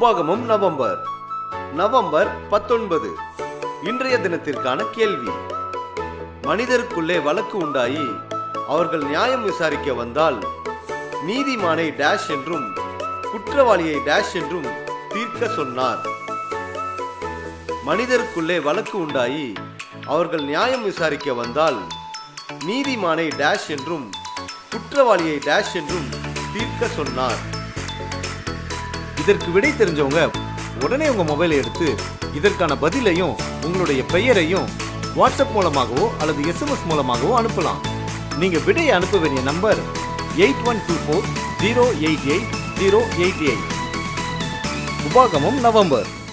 உபாகமம் November November பத்தொன்பது இன்றைய தினத்திற்கான கேள்வி மனிதருக்குள்ளே வழக்கு உண்டாயி அவர்கள் நியாயம் விசாரிக்க வந்தால் நீதிமானை டேஷ் என்றும் குற்றவாளியை டேஷ் என்றும் தீர்க்க சொன்னார் மனிதருக்குள்ளே வழக்கு உண்டாயி அவர்கள் நியாயம் விசாரிக்க வந்தால் நீதிமானை டேஷ் என்றும் குற்றவாளியை டேஷ் என்றும் தீர்க்க சொன்னார் இதற்கு விடை தெரிஞ்சவங்க உடனே உங்க மொபைலை எடுத்து இதற்கான பதிலையும் உங்களுடைய பெயரையும் வாட்ஸ்அப் மூலமாகவோ அல்லது எஸ்எம்எஸ் மூலமாகவோ அனுப்பலாம் நீங்க விடையை அனுப்ப வேண்டிய number eight one two four zero eight eight zero eight eight உபாகமம் நவம்பர்